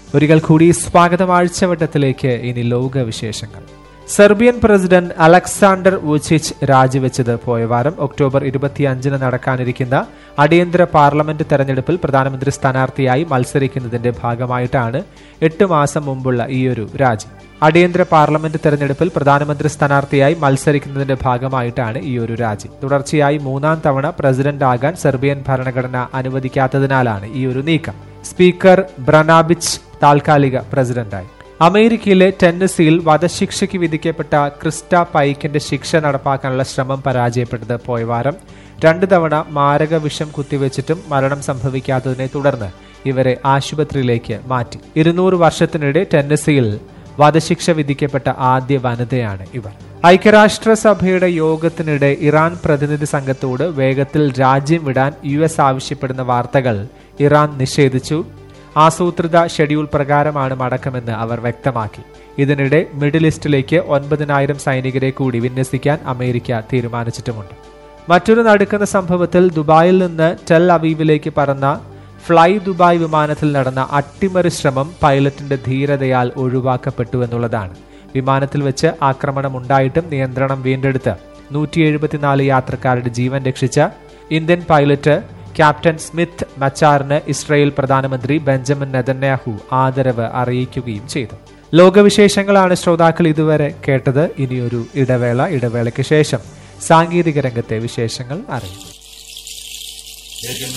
ഒരിക്കൽ കൂടി സ്വാഗതം ആഴ്ചവട്ടത്തിലേക്ക് ഇനി ലോക വിശേഷങ്ങൾ സെർബിയൻ പ്രസിഡന്റ് അലക്സാണ്ടർ വൂച്ചിച്ച് രാജിവെച്ചത് പോയ വാരം ഒക്ടോബർ ഇരുപത്തിയഞ്ചിന് നടക്കാനിരിക്കുന്ന അടിയന്തര പാർലമെന്റ് തെരഞ്ഞെടുപ്പിൽ പ്രധാനമന്ത്രി സ്ഥാനാർത്ഥിയായി മത്സരിക്കുന്നതിന്റെ ഭാഗമായിട്ടാണ് എട്ട് മാസം മുമ്പുള്ള ഈയൊരു രാജി അടിയന്തര പാർലമെന്റ് തെരഞ്ഞെടുപ്പിൽ പ്രധാനമന്ത്രി സ്ഥാനാർത്ഥിയായി മത്സരിക്കുന്നതിന്റെ ഭാഗമായിട്ടാണ് ഈ ഒരു രാജി തുടർച്ചയായി മൂന്നാം തവണ പ്രസിഡന്റ് ആകാൻ സെർബിയൻ ഭരണഘടന അനുവദിക്കാത്തതിനാലാണ് ഈ ഒരു നീക്കം സ്പീക്കർ ബ്രനാബിച്ച് താൽക്കാലിക പ്രസിഡന്റായി അമേരിക്കയിലെ ടെന്നസിയിൽ വധശിക്ഷയ്ക്ക് വിധിക്കപ്പെട്ട ക്രിസ്റ്റ പൈക്കിന്റെ ശിക്ഷ നടപ്പാക്കാനുള്ള ശ്രമം പരാജയപ്പെട്ടത് പോയ വാരം രണ്ടു തവണ മാരക വിഷം കുത്തിവെച്ചിട്ടും മരണം സംഭവിക്കാത്തതിനെ തുടർന്ന് ഇവരെ ആശുപത്രിയിലേക്ക് മാറ്റി ഇരുന്നൂറ് വർഷത്തിനിടെ ടെന്നസിയിൽ വധശിക്ഷ വിധിക്കപ്പെട്ട ആദ്യ വനിതയാണ് ഇവർ ഐക്യരാഷ്ട്രസഭയുടെ യോഗത്തിനിടെ ഇറാൻ പ്രതിനിധി സംഘത്തോട് വേഗത്തിൽ രാജ്യം വിടാൻ യു എസ് ആവശ്യപ്പെടുന്ന വാർത്തകൾ ഇറാൻ നിഷേധിച്ചു ആസൂത്രിത ഷെഡ്യൂൾ പ്രകാരമാണ് മടക്കമെന്ന് അവർ വ്യക്തമാക്കി ഇതിനിടെ മിഡിൽ ഈസ്റ്റിലേക്ക് ഒൻപതിനായിരം സൈനികരെ കൂടി വിന്യസിക്കാൻ അമേരിക്ക തീരുമാനിച്ചിട്ടുമുണ്ട് മറ്റൊരു നടുക്കുന്ന സംഭവത്തിൽ ദുബായിൽ നിന്ന് ടെൽ അവീവിലേക്ക് പറന്ന ഫ്ലൈ ദുബായ് വിമാനത്തിൽ നടന്ന അട്ടിമറി ശ്രമം പൈലറ്റിന്റെ ധീരതയാൽ ഒഴിവാക്കപ്പെട്ടു എന്നുള്ളതാണ് വിമാനത്തിൽ വെച്ച് ആക്രമണം ഉണ്ടായിട്ടും നിയന്ത്രണം വീണ്ടെടുത്ത് നൂറ്റി എഴുപത്തിനാല് യാത്രക്കാരുടെ ജീവൻ രക്ഷിച്ച ഇന്ത്യൻ പൈലറ്റ് ക്യാപ്റ്റൻ സ്മിത്ത് മച്ചാറിന് ഇസ്രയേൽ പ്രധാനമന്ത്രി ബെഞ്ചമിൻ നെതന്യാഹു ആദരവ് അറിയിക്കുകയും ചെയ്തു ലോകവിശേഷങ്ങളാണ് ശ്രോതാക്കൾ ഇതുവരെ കേട്ടത് ഇനിയൊരു ഇടവേള ഇടവേളയ്ക്ക് ശേഷം സാങ്കേതിക രംഗത്തെ വിശേഷങ്ങൾ അറിയും